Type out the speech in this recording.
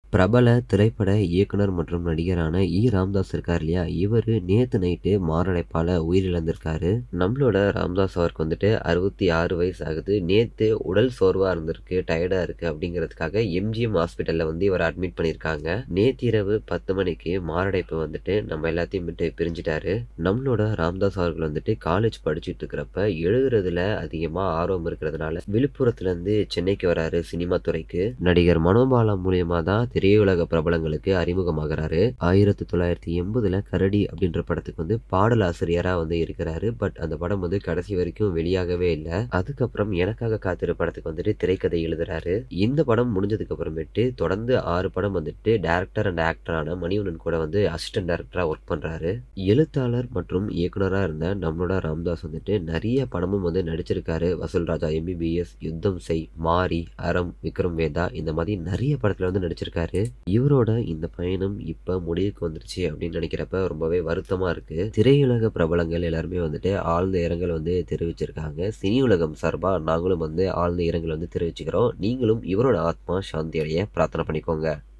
பிரபல திரைப்பட இயக்குனர் மற்றும் நடிகரான இ ராமதாஸ் இருக்கார் இல்லையா இவர் நேத்து நைட்டு மாரடைப்பால உயிரிழந்திருக்காரு நம்மளோட ராமதாஸ் அவருக்கு வந்துட்டு அறுபத்தி ஆறு வயசு ஆகுது நேத்து உடல் சோர்வா இருந்திருக்கு டயர்டா இருக்கு அப்படிங்கிறதுக்காக எம்ஜிஎம் ஹாஸ்பிட்டல்ல வந்து இவர் அட்மிட் பண்ணியிருக்காங்க நேத்து இரவு பத்து மணிக்கு மாரடைப்பு வந்துட்டு நம்ம எல்லாத்தையும் விட்டு பிரிஞ்சிட்டாரு நம்மளோட ராமதாஸ் அவர்கள் வந்துட்டு காலேஜ் படிச்சுட்டு இருக்கிறப்ப எழுதுறதுல அதிகமா ஆர்வம் இருக்கிறதுனால விழுப்புரத்துல இருந்து சென்னைக்கு வராரு சினிமா துறைக்கு நடிகர் மனோபாலா மூலியமா தான் திரையுலக பிரபலங்களுக்கு அறிமுகமாகறாரு ஆயிரத்தி தொள்ளாயிரத்தி எண்பதுல கரடி அப்படின்ற படத்துக்கு வந்து பாடல் ஆசிரியரா வந்து இருக்கிறாரு பட் அந்த படம் வந்து கடைசி வரைக்கும் வெளியாகவே இல்லை அதுக்கப்புறம் எனக்காக காத்திரு படத்துக்கு வந்துட்டு திரைக்கதை எழுதுறாரு இந்த படம் முடிஞ்சதுக்கு அப்புறமேட்டு தொடர்ந்து ஆறு படம் வந்துட்டு டேரக்டர் அண்ட் ஆக்டரான மணிவண்ணன் கூட வந்து அசிஸ்டன்ட் டேரக்டரா ஒர்க் பண்றாரு எழுத்தாளர் மற்றும் இயக்குனரா இருந்த நம்மளோட ராம்தாஸ் வந்துட்டு நிறைய படமும் வந்து நடிச்சிருக்காரு வசூல் ராஜா எம்பிபிஎஸ் யுத்தம் செய் மாரி அறம் விக்ரம் வேதா இந்த மாதிரி நிறைய படத்துல வந்து நடிச்சிருக்காரு இவரோட இந்த பயணம் இப்ப முடிவுக்கு வந்துருச்சு அப்படின்னு நினைக்கிறப்ப ரொம்பவே வருத்தமா இருக்கு திரையுலக பிரபலங்கள் எல்லாருமே வந்துட்டு ஆழ்ந்த இரங்கல் வந்து தெரிவிச்சிருக்காங்க சினி உலகம் சார்பா நாங்களும் வந்து ஆழ்ந்த இரங்கல் வந்து தெரிவிச்சுக்கிறோம் நீங்களும் இவரோட ஆத்மா சாந்தி அடைய பிரார்த்தனை பண்ணிக்கோங்க